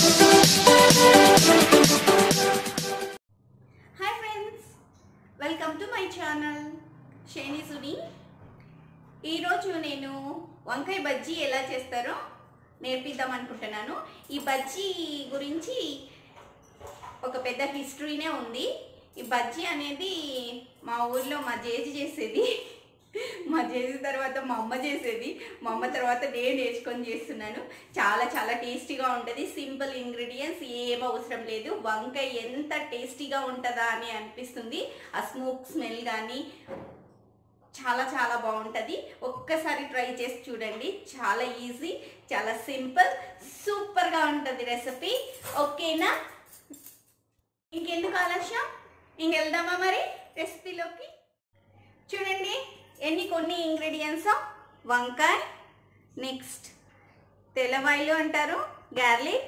Hi friends welcome to my channel షేని సుని ఈరోజు నేను వంకాయ బజ్జీ ఎలా చేస్తారో నేర్పిద్దాం అనుకుంటున్నాను ఈ బజ్జీ గురించి ఒక పెద్ద హిస్టరీనే ఉంది ఈ బజ్జీ అనేది మా ఊర్లో మా జేజి చేసేది మా జేజి తర్వాత మా అమ్మ చేసేది మా అమ్మ తర్వాత నేను నేర్చుకొని చేస్తున్నాను చాలా చాలా టేస్టీగా ఉంటుంది సింపుల్ ఇంగ్రీడియంట్స్ ఏం అవసరం లేదు వంకాయ ఎంత టేస్టీగా ఉంటుందా అని అనిపిస్తుంది ఆ స్మోక్ స్మెల్ కానీ చాలా చాలా బాగుంటుంది ఒక్కసారి ట్రై చేసి చూడండి చాలా ఈజీ చాలా సింపుల్ సూపర్గా ఉంటుంది రెసిపీ ఓకేనా ఇంకెందుకు ఆలస్యం ఇంకెళ్దామా మరి రెసిపీలోకి చూడండి ఎన్ని కొన్ని ఇంగ్రీడియంట్స్ వంకాయ నెక్స్ట్ తెల్లవాయిలు అంటారు గార్లిక్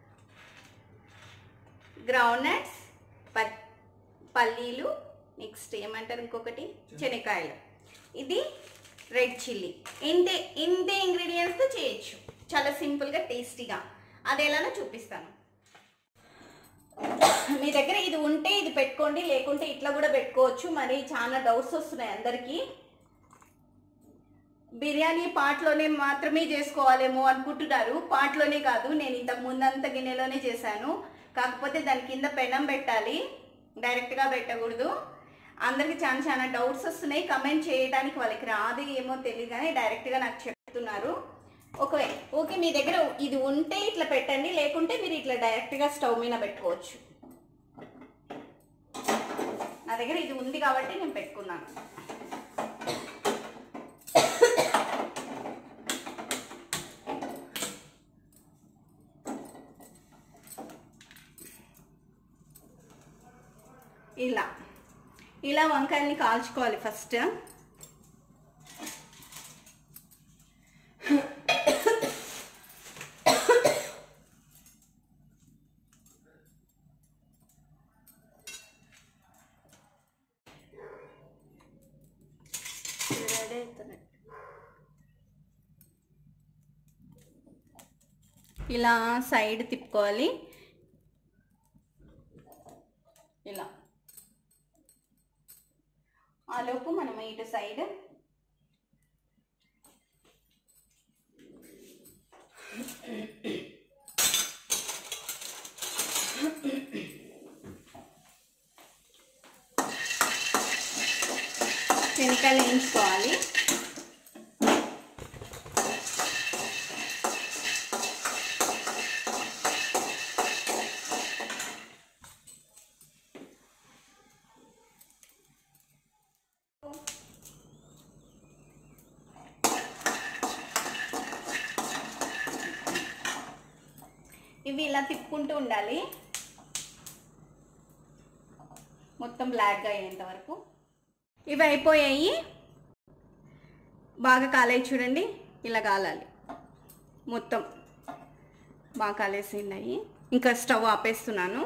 గ్రౌండ్నట్స్ ప పల్లీలు నెక్స్ట్ ఏమంటారు ఇంకొకటి శనక్కాయలు ఇది రెడ్ చిల్లీ ఇంతే ఇంతే ఇంగ్రీడియంట్స్తో చేయొచ్చు చాలా సింపుల్గా టేస్టీగా అది ఎలానో చూపిస్తాను మీ దగ్గర ఇది ఉంటే ఇది పెట్టుకోండి లేకుంటే ఇట్లా కూడా పెట్టుకోవచ్చు మరి చాలా డౌట్స్ వస్తున్నాయి అందరికీ బిర్యానీ పాట్లోనే మాత్రమే చేసుకోవాలేమో అనుకుంటున్నారు పాట్లోనే కాదు నేను ఇంతకు ముందంత గిన్నెలోనే చేశాను కాకపోతే దాని కింద పెనం పెట్టాలి డైరెక్ట్గా పెట్టకూడదు అందరికి చాలా చాలా డౌట్స్ వస్తున్నాయి కమెంట్ చేయడానికి వాళ్ళకి రాదు ఏమో తెలియదు కానీ డైరెక్ట్గా నాకు చెప్తున్నారు ఓకే ఓకే మీ దగ్గర ఇది ఉంటే ఇట్లా పెట్టండి లేకుంటే మీరు ఇట్లా డైరెక్ట్గా స్టవ్ మీద పెట్టుకోవచ్చు నా దగ్గర ఇది ఉంది కాబట్టి నేను పెట్టుకున్నాను ఇలా ఇలా వంకాయల్ని కాల్చుకోవాలి ఫస్ట్ రెడీ అవుతున్నాయి ఇలా సైడ్ తిప్పుకోవాలి ఇలా ఆలోపు మనం ఇటు సైడ్ శనగకాయలు వేయించుకోవాలి ఇవి ఇలా తిప్పుకుంటూ ఉండాలి మొత్తం బ్లాక్గా అయ్యేంత వరకు ఇవి అయిపోయాయి బాగా కాలేవి చూడండి ఇలా కాలాలి మొత్తం బాగా కాలేసి ఉన్నాయి ఇంకా స్టవ్ ఆపేస్తున్నాను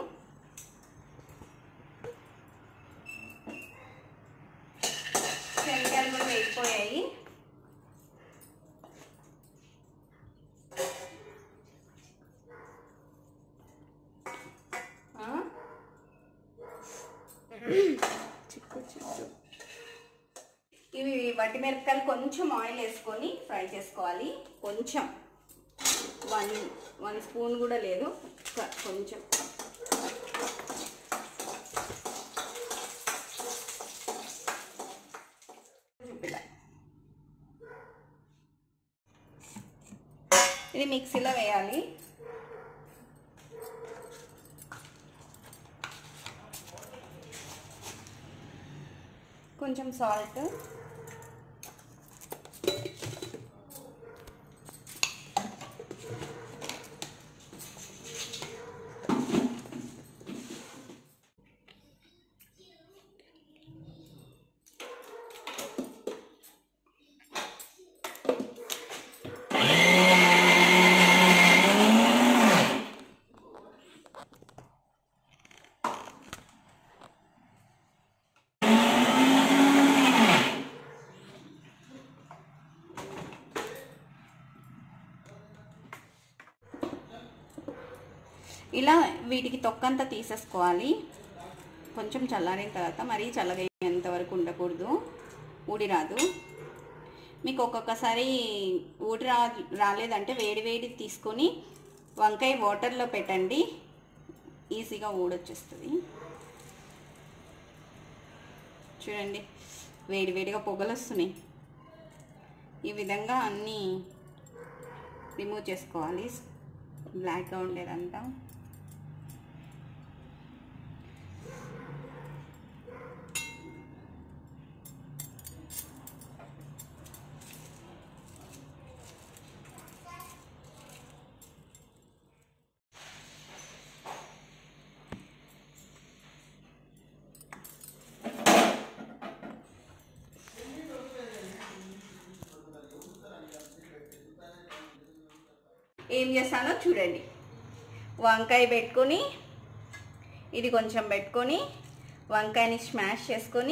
శనగలు కూడా వేగిపోయాయి ఆ? చిక్కు చిక్కు ఇవి వట్టి మిరపకాయలు కొంచెం ఆయిల్ వేసుకొని ఫ్రై చేసుకోవాలి కొంచెం వన్ వన్ స్పూన్ కూడా లేదు కొ- కొంచెం చూపిలా ఇది మిక్సీలో వేయాలి కొంచెం సాల్ట్ ఇలా వీటికి తొక్కంతా తీసేసుకోవాలి కొంచెం చల్లారిన తర్వాత మరీ చల్లగయ్యేంత వరకు ఉండకూడదు ఊడి రాదు మీకు ఒక్కొక్కసారి ఊడి రా రాలేదంటే వేడి వేడి తీసుకొని వంకాయ వాటర్లో పెట్టండి ఈజీగా ఊడొచ్చేస్తుంది చూడండి వేడి వేడిగా పొగలు వస్తున్నాయి ఈ విధంగా అన్నీ రిమూవ్ చేసుకోవాలి బ్లాక్గా ఉండేదంతా ఏం చేస్తానో చూడండి వంకాయ పెట్టుకొని ఇది కొంచెం పెట్టుకొని వంకాయని స్మాష్ చేసుకొని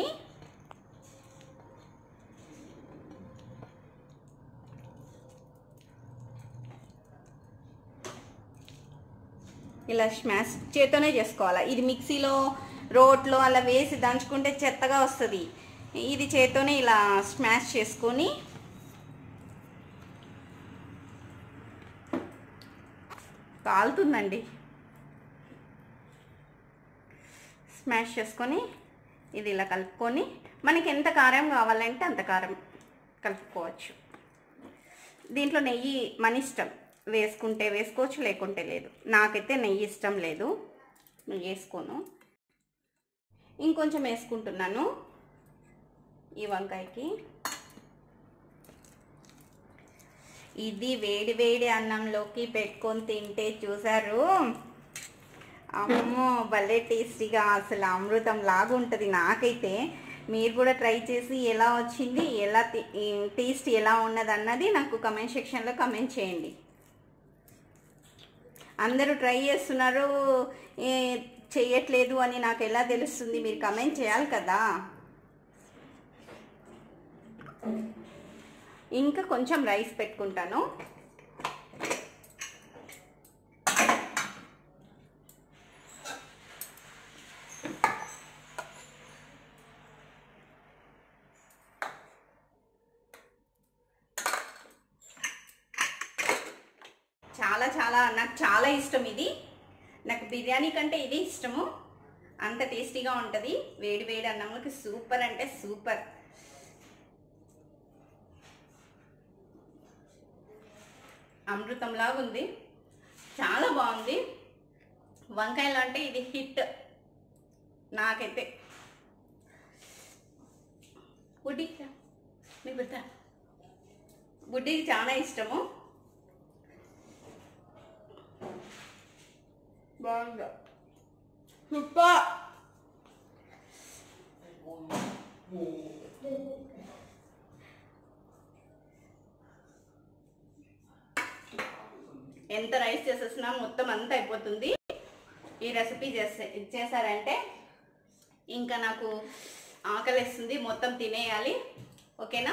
ఇలా స్మాష్ చేత్తోనే చేసుకోవాలి ఇది మిక్సీలో రోట్లో అలా వేసి దంచుకుంటే చెత్తగా వస్తుంది ఇది చేత్తోనే ఇలా స్మాష్ చేసుకొని కాలుతుందండి స్మాష్ చేసుకొని ఇది ఇలా కలుపుకొని మనకి ఎంత కారం కావాలంటే అంత కారం కలుపుకోవచ్చు దీంట్లో నెయ్యి మన ఇష్టం వేసుకుంటే వేసుకోవచ్చు లేకుంటే లేదు నాకైతే నెయ్యి ఇష్టం లేదు నేను వేసుకోను ఇంకొంచెం వేసుకుంటున్నాను ఈ వంకాయకి ఇది వేడి వేడి అన్నంలోకి పెట్టుకొని తింటే చూసారు అమ్మో భలే టేస్టీగా అసలు అమృతం లాగా ఉంటుంది నాకైతే మీరు కూడా ట్రై చేసి ఎలా వచ్చింది ఎలా టేస్ట్ ఎలా ఉన్నది అన్నది నాకు కమెంట్ సెక్షన్లో కమెంట్ చేయండి అందరూ ట్రై చేస్తున్నారు ఏ, చేయట్లేదు అని నాకు ఎలా తెలుస్తుంది మీరు కమెంట్ చేయాలి కదా ఇంకా కొంచెం రైస్ పెట్టుకుంటాను చాలా చాలా నాకు చాలా ఇష్టం ఇది నాకు బిర్యానీ కంటే ఇది ఇష్టము అంత టేస్టీగా ఉంటుంది వేడి వేడి అన్నంలోకి సూపర్ అంటే సూపర్ అమృతంలాగా ఉంది చాలా బాగుంది వంకాయలు అంటే ఇది హిట్ నాకైతే బుడ్డి మీ బిడ్డ బుడ్డికి చాలా ఇష్టము బాగుందా సూపర్ ఎంత రైస్ చేసేసినా మొత్తం అంతా అయిపోతుంది ఈ రెసిపీ చేసే చేశారంటే ఇంకా నాకు ఆకలిస్తుంది మొత్తం తినేయాలి ఓకేనా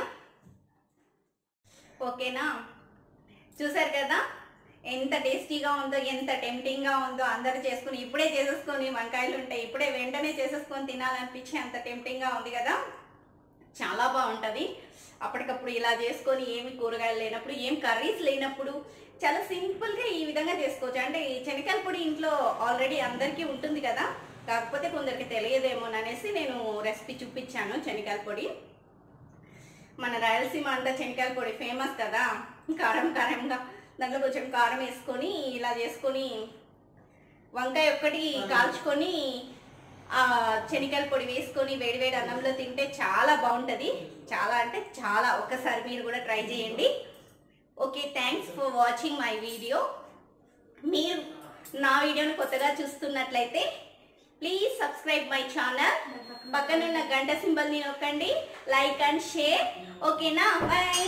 ఓకేనా చూసారు కదా ఎంత టేస్టీగా ఉందో ఎంత టెంప్టింగ్గా ఉందో అందరు చేసుకుని ఇప్పుడే చేసేసుకొని వంకాయలు ఉంటాయి ఇప్పుడే వెంటనే చేసేసుకొని తినాలనిపించి అంత టెంప్టింగ్గా ఉంది కదా చాలా బాగుంటుంది అప్పటికప్పుడు ఇలా చేసుకొని ఏమి కూరగాయలు లేనప్పుడు ఏం కర్రీస్ లేనప్పుడు చాలా సింపుల్గా ఈ విధంగా చేసుకోవచ్చు అంటే ఈ శనగకాయల పొడి ఇంట్లో ఆల్రెడీ అందరికీ ఉంటుంది కదా కాకపోతే కొందరికి తెలియదేమో అనేసి నేను రెసిపీ చూపించాను శనగకాయల పొడి మన రాయలసీమ అంతా శనగకాయల పొడి ఫేమస్ కదా కారం కారంగా దాంట్లో కొంచెం కారం వేసుకొని ఇలా చేసుకొని వంకాయ ఒక్కటి కాల్చుకొని ఆ శనగకాయల పొడి వేసుకొని వేడివేడి అన్నంలో తింటే చాలా బాగుంటుంది చాలా అంటే చాలా ఒకసారి మీరు కూడా ట్రై చేయండి okay thanks for watching my video మీరు నా వీడియోని కొత్తగా చూస్తున్నట్లయితే ప్లీజ్ సబ్స్క్రైబ్ మై ఛానల్ పక్కనున్న గంట సింబల్ని నొక్కండి లైక్ అండ్ షేర్ ఓకేనా బాయ్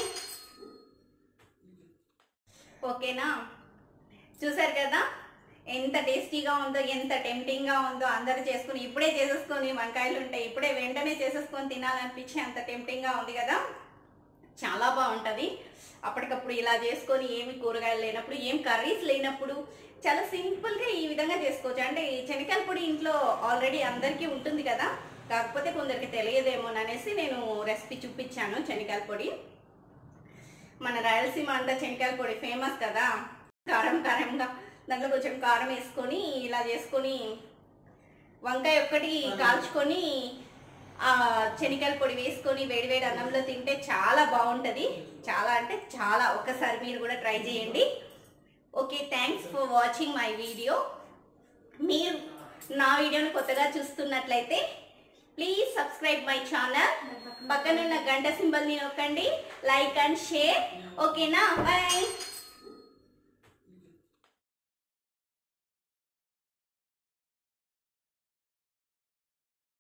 ఓకేనా చూసారు కదా ఎంత టేస్టీగా ఉందో ఎంత టెంప్టింగ్గా ఉందో అందరూ చేసుకుని ఇప్పుడే చేసేసుకొని వంకాయలు ఉంటాయి ఇప్పుడే వెంటనే చేసేసుకొని తినాలనిపించి అంత టెంప్టింగ్గా ఉంది కదా చాలా బాగుంటుంది అప్పటికప్పుడు ఇలా చేసుకొని ఏమి కూరగాయలు లేనప్పుడు ఏం కర్రీస్ లేనప్పుడు చాలా సింపుల్గా ఈ విధంగా చేసుకోవచ్చు అంటే ఈ శనగకాయల పొడి ఇంట్లో ఆల్రెడీ అందరికీ ఉంటుంది కదా కాకపోతే కొందరికి తెలియదేమో అనేసి నేను రెసిపీ చూపించాను శనగకాయల పొడి మన రాయలసీమ అంతా శనగకాయల పొడి ఫేమస్ కదా కారం కారంగా దాంట్లో కొంచెం కారం వేసుకొని ఇలా చేసుకొని వంకాయ ఒక్కటి కాల్చుకొని ఆ శనగకాయల పొడి వేసుకొని వేడివేడి అన్నంలో తింటే చాలా బాగుంటుంది చాలా అంటే చాలా ఒకసారి మీరు కూడా ట్రై చేయండి okay thanks for watching my video మీరు నా వీడియోని కొత్తగా చూస్తున్నట్లయితే ప్లీజ్ సబ్స్క్రైబ్ మై ఛానల్ పక్కనున్న గంట సింబల్ని నొక్కండి లైక్ అండ్ షేర్ ఓకేనా బాయ్